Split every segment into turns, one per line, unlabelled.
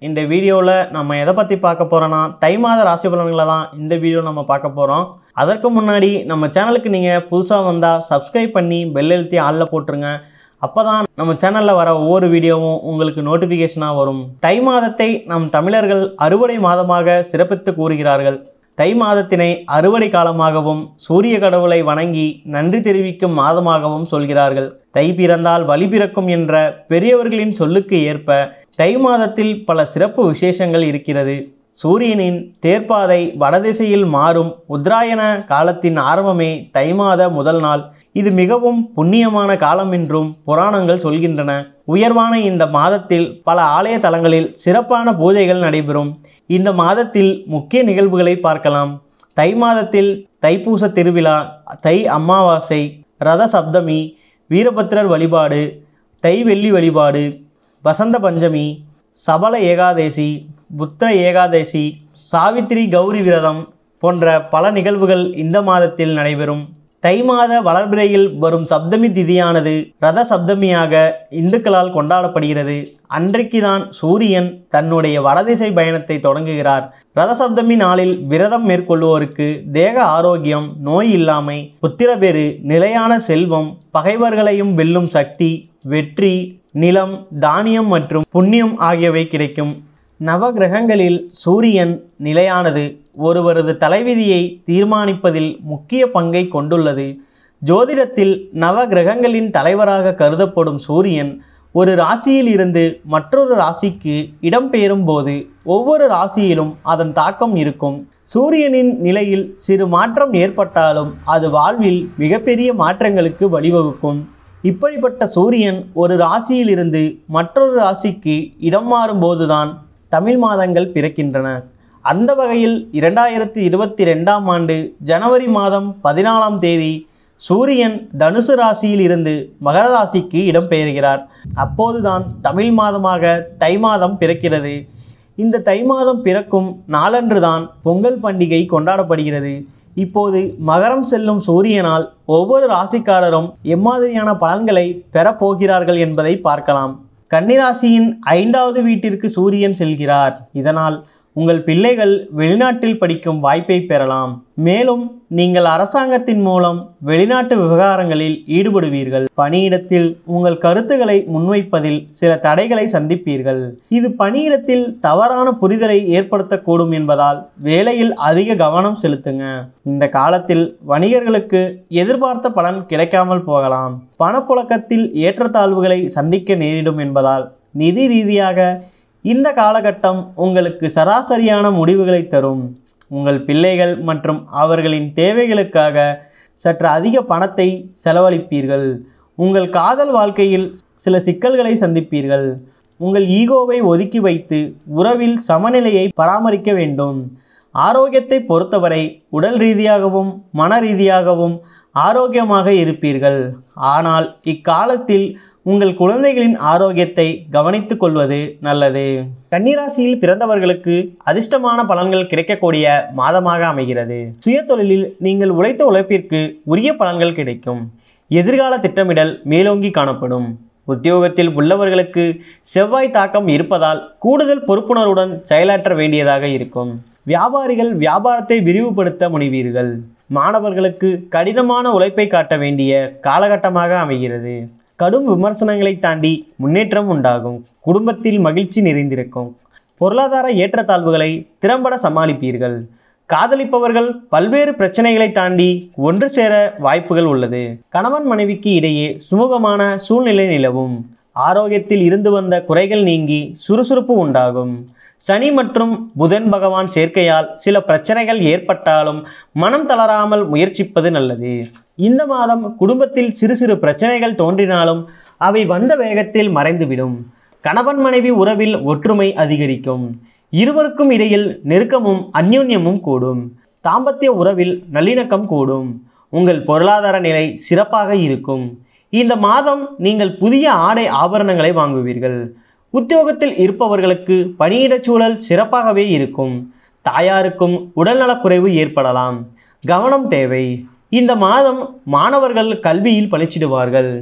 இந்த வீடியோவில் நம்ம எதை பற்றி பார்க்க போகிறோன்னா தை மாத ராசி பலன்களை தான் இந்த வீடியோ நம்ம பார்க்க போகிறோம் அதற்கு முன்னாடி நம்ம சேனலுக்கு நீங்கள் புதுசாக வந்தால் சப்ஸ்கிரைப் பண்ணி பெல் எழுத்தி ஆளில் போட்டுருங்க அப்போ தான் நம்ம சேனலில் வர ஒவ்வொரு வீடியோவும் உங்களுக்கு நோட்டிஃபிகேஷனாக வரும் தை மாதத்தை நம் தமிழர்கள் அறுவடை மாதமாக சிறப்பித்து கூறுகிறார்கள் தை மாதத்தினை அறுவடை காலமாகவும் சூரிய கடவுளை வணங்கி நன்றி தெரிவிக்கும் மாதமாகவும் சொல்கிறார்கள் தை பிறந்தால் வழி பிறக்கும் என்ற பெரியவர்களின் சொல்லுக்கு ஏற்ப தை மாதத்தில் பல சிறப்பு விசேஷங்கள் இருக்கிறது சூரியனின் தேர்ப்பாதை வடதிசையில் மாறும் உத்தராயண காலத்தின் ஆரம்பமே தை மாத முதல் நாள் இது மிகவும் புண்ணியமான காலம் என்றும் புராணங்கள் சொல்கின்றன உயர்வான இந்த மாதத்தில் பல ஆலய தலங்களில் சிறப்பான பூஜைகள் நடைபெறும் இந்த மாதத்தில் முக்கிய நிகழ்வுகளை பார்க்கலாம் தை மாதத்தில் தைப்பூச திருவிழா தை அமாவாசை ரத சப்தமி வீரபத்திரர் வழிபாடு தை வெள்ளி வழிபாடு வசந்த பஞ்சமி சபல ஏகாதேசி புத்திர ஏகாதேசி சாவித்திரி கௌரி விரதம் போன்ற பல நிகழ்வுகள் இந்த மாதத்தில் நடைபெறும் தை மாத வளர்பிறையில் வரும் சப்தமி திதியானது ரத சப்தமியாக இந்துக்களால் கொண்டாடப்படுகிறது அன்றைக்கு தான் சூரியன் தன்னுடைய வடதிசை பயணத்தை தொடங்குகிறார் ரத சப்தமி நாளில் விரதம் மேற்கொள்வோருக்கு தேக ஆரோக்கியம் நோய் இல்லாமை புத்திரபேறு நிலையான செல்வம் பகைவர்களையும் வெல்லும் சக்தி வெற்றி நிலம் தானியம் மற்றும் புண்ணியம் ஆகியவை கிடைக்கும் நவகிரகங்களில் சூரியன் நிலையானது ஒருவரது தலைவிதியை தீர்மானிப்பதில் முக்கிய பங்கை கொண்டுள்ளது ஜோதிடத்தில் நவகிரகங்களின் தலைவராக கருதப்படும் சூரியன் ஒரு ராசியில் இருந்து மற்றொரு ராசிக்கு இடம்பெயரும் போது ஒவ்வொரு ராசியிலும் அதன் தாக்கம் இருக்கும் சூரியனின் நிலையில் சிறு மாற்றம் ஏற்பட்டாலும் அது வாழ்வில் மிகப்பெரிய மாற்றங்களுக்கு வழிவகுக்கும் இப்படிப்பட்ட சூரியன் ஒரு ராசியிலிருந்து மற்றொரு ராசிக்கு இடம் மாறும்போதுதான் தமிழ் மாதங்கள் பிறக்கின்றன அந்த வகையில் இரண்டாயிரத்தி இருபத்தி ரெண்டாம் ஆண்டு ஜனவரி மாதம் பதினாலாம் தேதி சூரியன் தனுசு ராசியில் இருந்து மகர ராசிக்கு இடம்பெயர்கிறார் அப்போதுதான் தமிழ் மாதமாக தை மாதம் பிறக்கிறது இந்த தை மாதம் பிறக்கும் நாளன்றுதான் பொங்கல் பண்டிகை கொண்டாடப்படுகிறது இப்போது மகரம் செல்லும் சூரியனால் ஒவ்வொரு ராசிக்காரரும் எம்மாதிரியான பலன்களை பெறப்போகிறார்கள் என்பதை பார்க்கலாம் கன்னிராசியின் ஐந்தாவது வீட்டிற்கு சூரியன் செல்கிறார் இதனால் உங்கள் பிள்ளைகள் வெளிநாட்டில் படிக்கும் வாய்ப்பை பெறலாம் மேலும் நீங்கள் அரசாங்கத்தின் மூலம் வெளிநாட்டு விவகாரங்களில் ஈடுபடுவீர்கள் பணியிடத்தில் உங்கள் கருத்துக்களை முன்வைப்பதில் சில தடைகளை சந்திப்பீர்கள் இது பணியிடத்தில் தவறான புரிதலை ஏற்படுத்தக்கூடும் என்பதால் வேலையில் அதிக கவனம் செலுத்துங்க இந்த காலத்தில் வணிகர்களுக்கு எதிர்பார்த்த பலன் கிடைக்காமல் போகலாம் பணப்புழக்கத்தில் ஏற்றத்தாழ்வுகளை சந்திக்க நேரிடும் என்பதால் நிதி ரீதியாக இந்த காலகட்டம் உங்களுக்கு சராசரியான முடிவுகளை தரும் உங்கள் பிள்ளைகள் மற்றும் அவர்களின் தேவைகளுக்காக சற்று அதிக பணத்தை செலவழிப்பீர்கள் உங்கள் காதல் வாழ்க்கையில் சில சிக்கல்களை சந்திப்பீர்கள் உங்கள் ஈகோவை ஒதுக்கி வைத்து உறவில் சமநிலையை பராமரிக்க வேண்டும் ஆரோக்கியத்தை பொறுத்தவரை உடல் ரீதியாகவும் மன ரீதியாகவும் ஆரோக்கியமாக இருப்பீர்கள் ஆனால் இக்காலத்தில் உங்கள் குழந்தைகளின் ஆரோக்கியத்தை கவனித்துக் கொள்வது நல்லது கன்னிராசியில் பிறந்தவர்களுக்கு அதிர்ஷ்டமான பலன்கள் கிடைக்கக்கூடிய மாதமாக அமைகிறது சுயதொழிலில் நீங்கள் உழைத்த உழைப்பிற்கு உரிய பலன்கள் கிடைக்கும் எதிர்கால திட்டமிடல் மேலோங்கி காணப்படும் உத்தியோகத்தில் உள்ளவர்களுக்கு செவ்வாய் தாக்கம் இருப்பதால் கூடுதல் பொறுப்புணர்வுடன் செயலாற்ற வேண்டியதாக இருக்கும் வியாபாரிகள் வியாபாரத்தை விரிவுபடுத்த முனைவீர்கள் மாணவர்களுக்கு கடினமான உழைப்பை காட்ட வேண்டிய காலகட்டமாக அமைகிறது கடும் விமர்சனங்களை தாண்டி முன்னேற்றம் உண்டாகும் குடும்பத்தில் மகிழ்ச்சி நிறைந்திருக்கும் பொருளாதார ஏற்றத்தாழ்வுகளை திறம்பட சமாளிப்பீர்கள் காதலிப்பவர்கள் பல்வேறு பிரச்சனைகளை தாண்டி ஒன்று சேர வாய்ப்புகள் உள்ளது கணவன் மனைவிக்கு இடையே சுமூகமான சூழ்நிலை நிலவும் ஆரோக்கியத்தில் இருந்து வந்த குறைகள் நீங்கி சுறுசுறுப்பு உண்டாகும் சனி மற்றும் புதன் பகவான் சேர்க்கையால் சில பிரச்சனைகள் ஏற்பட்டாலும் மனம் தளராமல் முயற்சிப்பது நல்லது இந்த மாதம் குடும்பத்தில் சிறு சிறு பிரச்சனைகள் தோன்றினாலும் அவை வந்த வேகத்தில் மறைந்துவிடும் கணவன் மனைவி உறவில் ஒற்றுமை அதிகரிக்கும் இருவருக்கும் இடையில் நெருக்கமும் அந்யோன்யமும் கூடும் தாம்பத்திய உறவில் நல்லிணக்கம் கூடும் உங்கள் பொருளாதார நிலை சிறப்பாக இருக்கும் இந்த மாதம் நீங்கள் புதிய ஆடை ஆபரணங்களை வாங்குவீர்கள் உத்தியோகத்தில் இருப்பவர்களுக்கு பணியிடச் சூழல் சிறப்பாகவே இருக்கும் தாயாருக்கும் உடல்நலக்குறைவு ஏற்படலாம் கவனம் தேவை இந்த மாதம் மாணவர்கள் கல்வியில் பளிச்சிடுவார்கள்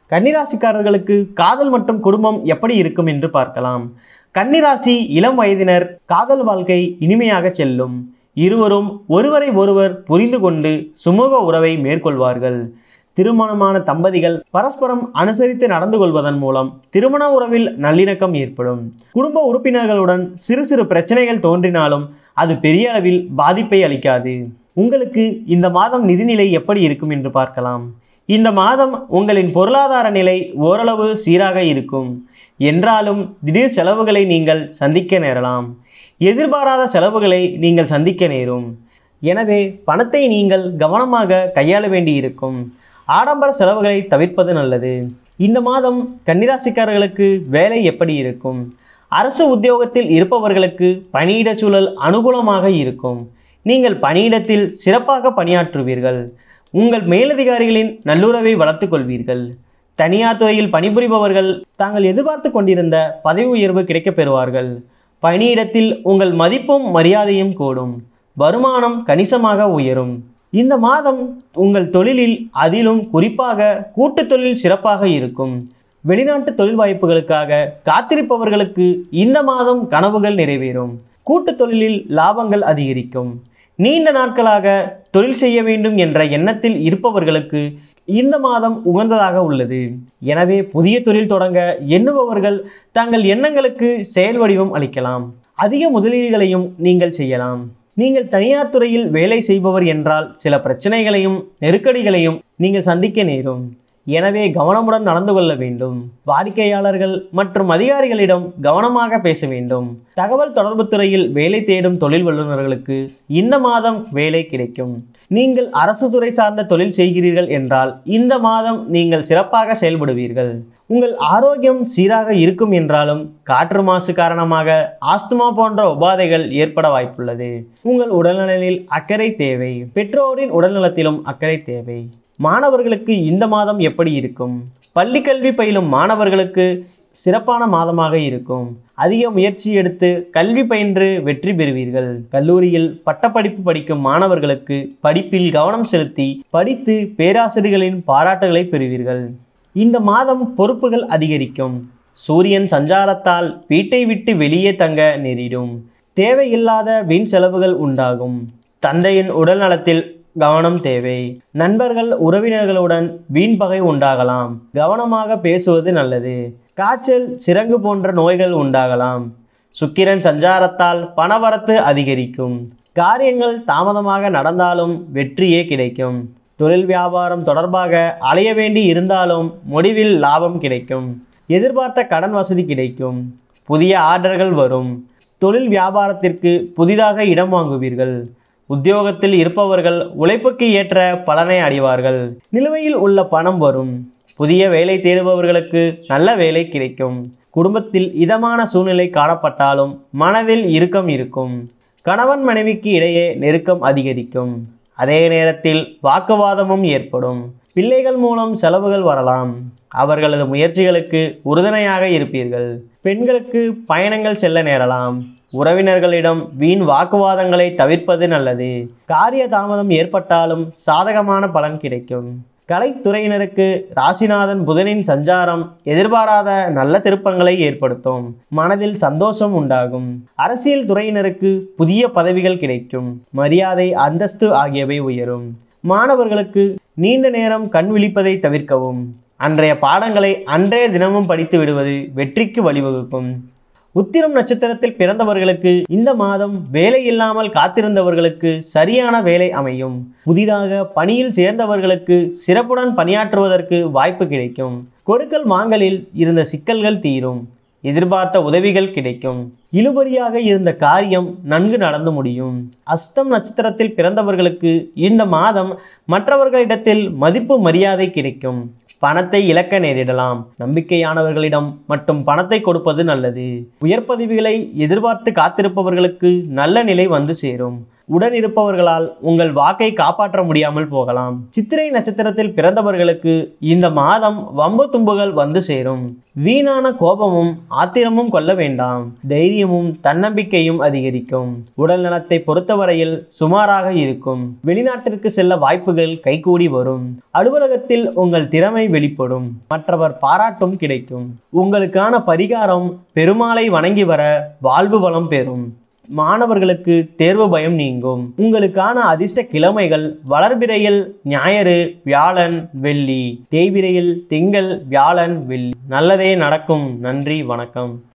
கன்னிராசிக்காரர்களுக்கு காதல் மற்றும் குடும்பம் எப்படி இருக்கும் என்று பார்க்கலாம் கன்னிராசி இளம் வயதினர் காதல் வாழ்க்கை இனிமையாக செல்லும் இருவரும் ஒருவரை ஒருவர் புரிந்து கொண்டு சுமூக உறவை மேற்கொள்வார்கள் திருமணமான தம்பதிகள் பரஸ்பரம் அனுசரித்து நடந்து கொள்வதன் மூலம் திருமண உறவில் நல்லிணக்கம் ஏற்படும் குடும்ப உறுப்பினர்களுடன் சிறு சிறு பிரச்சனைகள் தோன்றினாலும் அது பெரிய அளவில் பாதிப்பை அளிக்காது உங்களுக்கு இந்த மாதம் நிதிநிலை எப்படி இருக்கும் என்று பார்க்கலாம் இந்த மாதம் உங்களின் பொருளாதார நிலை ஓரளவு சீராக இருக்கும் என்றாலும் திடீர் செலவுகளை நீங்கள் சந்திக்க நேரலாம் எதிர்பாராத செலவுகளை நீங்கள் சந்திக்க நேரும் எனவே பணத்தை நீங்கள் கவனமாக கையாள வேண்டியிருக்கும் ஆடம்பர செலவுகளை தவிர்ப்பது நல்லது இந்த மாதம் கன்னிராசிக்காரர்களுக்கு வேலை எப்படி இருக்கும் அரசு உத்தியோகத்தில் இருப்பவர்களுக்கு பணியிட சூழல் அனுகூலமாக இருக்கும் நீங்கள் பணியிடத்தில் சிறப்பாக பணியாற்றுவீர்கள் உங்கள் மேலதிகாரிகளின் நல்லுறவை வளர்த்துக் கொள்வீர்கள் தனியார் துறையில் பணிபுரிபவர்கள் தாங்கள் எதிர்பார்த்து கொண்டிருந்த பதவி உயர்வு கிடைக்கப் பெறுவார்கள் பணியிடத்தில் உங்கள் மதிப்பும் மரியாதையும் கூடும் வருமானம் கணிசமாக உயரும் இந்த மாதம் உங்கள் தொழிலில் அதிலும் குறிப்பாக கூட்டுத் தொழில் சிறப்பாக இருக்கும் வெளிநாட்டு தொழில் வாய்ப்புகளுக்காக காத்திருப்பவர்களுக்கு இந்த மாதம் கனவுகள் நிறைவேறும் கூட்டுத் தொழிலில் லாபங்கள் அதிகரிக்கும் நீண்ட நாட்களாக தொழில் செய்ய வேண்டும் என்ற எண்ணத்தில் இருப்பவர்களுக்கு இந்த மாதம் உகந்ததாக உள்ளது எனவே புதிய தொழில் தொடங்க எண்ணுபவர்கள் தங்கள் எண்ணங்களுக்கு செயல் வடிவம் அளிக்கலாம் அதிக முதலீடுகளையும் நீங்கள் செய்யலாம் நீங்கள் தனியார் துறையில் வேலை செய்பவர் என்றால் சில பிரச்சனைகளையும் நெருக்கடிகளையும் நீங்கள் சந்திக்க நேரும் எனவே கவனமுடன் நடந்து கொள்ள வேண்டும் வாடிக்கையாளர்கள் மற்றும் அதிகாரிகளிடம் கவனமாக பேச வேண்டும் தகவல் தொடர்பு துறையில் வேலை தேடும் தொழில் வல்லுநர்களுக்கு இந்த மாதம் வேலை கிடைக்கும் நீங்கள் அரசு துறை சார்ந்த தொழில் செய்கிறீர்கள் என்றால் இந்த மாதம் நீங்கள் சிறப்பாக செயல்படுவீர்கள் உங்கள் ஆரோக்கியம் சீராக இருக்கும் என்றாலும் காற்று மாசு காரணமாக ஆஸ்துமா போன்ற உபாதைகள் ஏற்பட வாய்ப்புள்ளது உங்கள் உடல்நலனில் அக்கறை தேவை பெற்றோரின் உடல்நலத்திலும் அக்கறை தேவை மாணவர்களுக்கு இந்த மாதம் எப்படி இருக்கும் பள்ளி கல்வி பயிலும் மாணவர்களுக்கு சிறப்பான மாதமாக இருக்கும் அதிக முயற்சி எடுத்து கல்வி பயின்று வெற்றி பெறுவீர்கள் கல்லூரியில் பட்டப்படிப்பு படிக்கும் மாணவர்களுக்கு படிப்பில் கவனம் செலுத்தி படித்து பேராசிரியர்களின் பாராட்டுகளை பெறுவீர்கள் இந்த மாதம் பொறுப்புகள் அதிகரிக்கும் சூரியன் சஞ்சாரத்தால் வீட்டை விட்டு வெளியே தங்க நேரிடும் தேவையில்லாத வீண் செலவுகள் உண்டாகும் தந்தையின் உடல் நலத்தில் கவனம் தேவை நண்பர்கள் உறவினர்களுடன் வீண் பகை உண்டாகலாம் கவனமாக பேசுவது நல்லது காய்ச்சல் சிரங்கு போன்ற நோய்கள் உண்டாகலாம் சுக்கிரன் சஞ்சாரத்தால் பணவரத்து அதிகரிக்கும் காரியங்கள் தாமதமாக நடந்தாலும் வெற்றியே கிடைக்கும் தொழில் வியாபாரம் தொடர்பாக அலைய வேண்டி இருந்தாலும் முடிவில் லாபம் கிடைக்கும் எதிர்பார்த்த கடன் வசதி கிடைக்கும் புதிய ஆர்டர்கள் வரும் தொழில் வியாபாரத்திற்கு புதிதாக இடம் வாங்குவீர்கள் உத்தியோகத்தில் இருப்பவர்கள் உழைப்புக்கு ஏற்ற பலனை அடைவார்கள் நிலுவையில் உள்ள பணம் வரும் புதிய வேலை தேடுபவர்களுக்கு நல்ல வேலை கிடைக்கும் குடும்பத்தில் இதமான சூழ்நிலை காணப்பட்டாலும் மனதில் இறுக்கம் இருக்கும் கணவன் மனைவிக்கு இடையே நெருக்கம் அதிகரிக்கும் அதே நேரத்தில் வாக்குவாதமும் ஏற்படும் பிள்ளைகள் மூலம் செலவுகள் வரலாம் அவர்களது முயற்சிகளுக்கு உறுதுணையாக இருப்பீர்கள் பெண்களுக்கு பயணங்கள் செல்ல நேரலாம் உறவினர்களிடம் வீண் வாக்குவாதங்களை தவிர்ப்பது நல்லது காரிய தாமதம் ஏற்பட்டாலும் சாதகமான பலன் கிடைக்கும் கலைத்துறையினருக்கு ராசிநாதன் புதனின் சஞ்சாரம் எதிர்பாராத நல்ல திருப்பங்களை ஏற்படுத்தும் மனதில் சந்தோஷம் உண்டாகும் அரசியல் துறையினருக்கு புதிய பதவிகள் கிடைக்கும் மரியாதை அந்தஸ்து ஆகியவை உயரும் மாணவர்களுக்கு நீண்ட நேரம் கண் விழிப்பதை தவிர்க்கவும் அன்றைய பாடங்களை அன்றைய தினமும் படித்து விடுவது வெற்றிக்கு வழிவகுக்கும் உத்திரம் நட்சத்திரத்தில் பிறந்தவர்களுக்கு இந்த மாதம் வேலை இல்லாமல் காத்திருந்தவர்களுக்கு சரியான வேலை அமையும் புதிதாக பணியில் சேர்ந்தவர்களுக்கு சிறப்புடன் பணியாற்றுவதற்கு வாய்ப்பு கிடைக்கும் கொடுக்கல் வாங்கலில் இருந்த சிக்கல்கள் தீரும் எதிர்பார்த்த உதவிகள் கிடைக்கும் இழுபறியாக இருந்த காரியம் நன்கு நடந்து முடியும் அஸ்தம் நட்சத்திரத்தில் பிறந்தவர்களுக்கு இந்த மாதம் மற்றவர்களிடத்தில் மதிப்பு மரியாதை கிடைக்கும் பணத்தை இழக்க நேரிடலாம் நம்பிக்கையானவர்களிடம் மட்டும் பணத்தை கொடுப்பது நல்லது உயர் பதவிகளை எதிர்பார்த்து காத்திருப்பவர்களுக்கு நல்ல நிலை வந்து சேரும் உடன் இருப்பவர்களால் உங்கள் வாக்கை காப்பாற்ற முடியாமல் போகலாம் சித்திரை நட்சத்திரத்தில் பிறந்தவர்களுக்கு இந்த மாதம் வம்பு தும்புகள் வந்து சேரும் வீணான கோபமும் ஆத்திரமும் கொள்ள வேண்டாம் தைரியமும் தன்னம்பிக்கையும் அதிகரிக்கும் உடல் நலத்தை பொறுத்தவரையில் சுமாராக இருக்கும் வெளிநாட்டிற்கு செல்ல வாய்ப்புகள் கைகூடி வரும் அலுவலகத்தில் உங்கள் திறமை வெளிப்படும் மற்றவர் பாராட்டும் கிடைக்கும் உங்களுக்கான பரிகாரம் பெருமாளை வணங்கி வர வாழ்வு வளம் பெறும் மாணவர்களுக்கு தேர்வு பயம் நீங்கும் உங்களுக்கான அதிர்ஷ்ட கிழமைகள் வளர்பிறையில் ஞாயிறு வியாழன் வெள்ளி தேய்பிறையில் திங்கள் வியாழன் வெள்ளி நல்லதே நடக்கும் நன்றி வணக்கம்